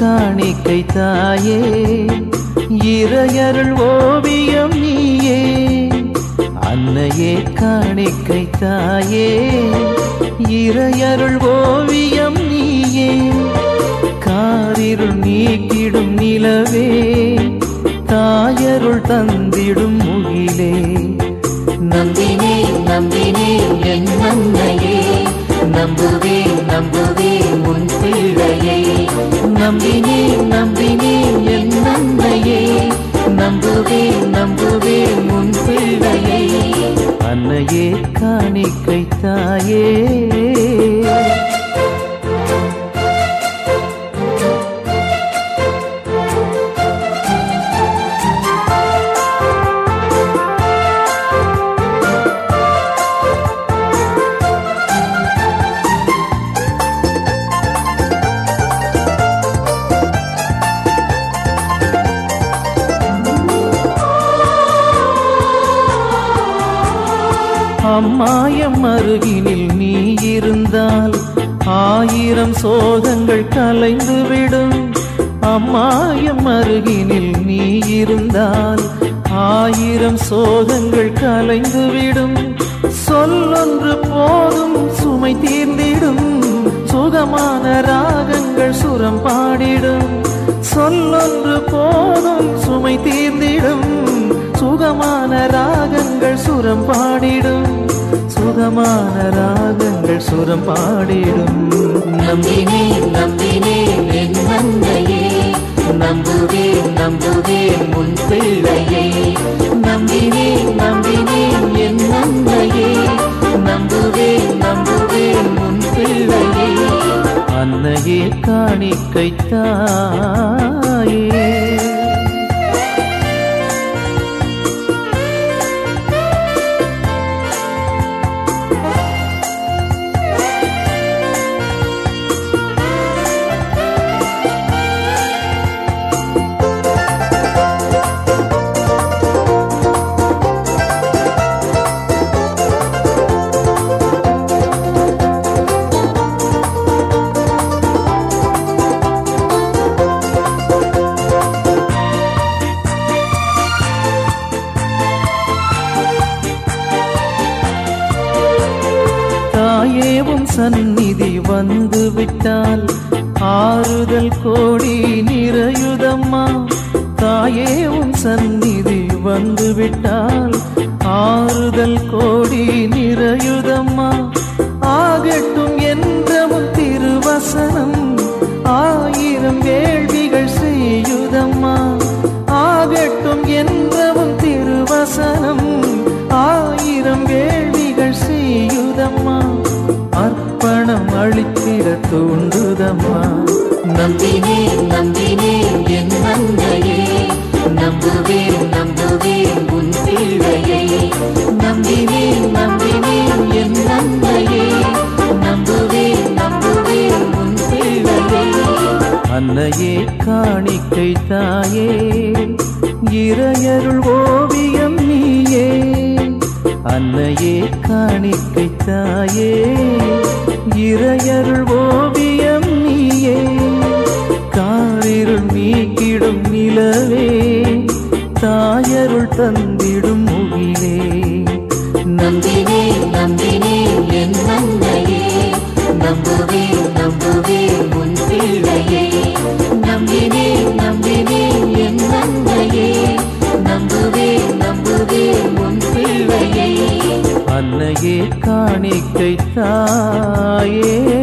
காணிக்கை தாயே இறையருள் ஓவியம் நீயே அன்னையே காணிக்கை தாயே இறையருள் ஓவியம் நீயே காரிருள் நீக்கிடும் நிலவே தாயருள் தந்திடும் முகிலே நம்பினே நம்பினே என் அன்னையே நம்புவே நம்புவே உன் பிள்ளையை நம்பினே நம்பினே என் அன்னையே நம்புவே நம்புவே உன் பிள்ளையை அன்னையே காணிக்கை தாயே அம்மாயம் அருகினில் நீ இருந்தால் ஆயிரம் சோகங்கள் கலைந்துவிடும் அம்மாயம் அருகினில் நீ இருந்தால் ஆயிரம் சோகங்கள் கலைந்துவிடும் சொல்லொன்று போதும் சுமை தீர்ந்திடும் சுகமான ராகங்கள் சுரம் பாடிடும் சொல்லொன்று போதும் சுமை தீர்ந்திடும் சுகமான ராகங்கள் சுரம் பாடிடும் சுகமான ராகங்கள் சுரம் பாடிடும் நம்பினே நம்பினே என் அன்னையே நம்புவே நம்புவே உன் பிள்ளையை நம்பினே நம்பினே என் அன்னையே நம்புவே நம்புவே உன் பிள்ளையை அன்னையே காணிக்கை தாயே தாயேவும் சந்நிதி வந்து விட்டால் ஆறுதல் கோடி நிறையுதம்மா தாயேவும் சந்நிதி வந்து விட்டால் ஆறுதல் கோடி நிறையுதம்மா ஆகட்டும் என்றமும் திருவசனம் ஆயிரம் வேள்விகள் செய்யுதம்மா ஆகட்டும் என்றவும் திருவசனம் ஆயிரம் வேள்விகள் செய்யுதம்மா அர்ப்பணம் அளித்திட தூண்டுதம்மா நம்பினே நம்பினே என் அன்னையே நம்புவே நம்புவே உன் பிள்ளையை நம்பினே நம்பினே என் அன்னையே நம்புவே நம்புவே உன் பிள்ளையை அன்னையே காணிக்கை தாயே இறையருள் ஓவியம் நீயே அன்னையே காணிக்கை தாயே இறையருள் ஓவியம் நீயே காரிருள் நீக்கிடும் நிலவே தாயருள் தந்திடும் முகிலே நம்பினே நம்பினே என் அன்னையே நம்புவே நம்புவே உன் பிள்ளையை நம்பினே நம்பினே என் அன்னையே நம்புவே நம்புவே உன் பிள்ளையை அன்னையே காணிக்கை தாயே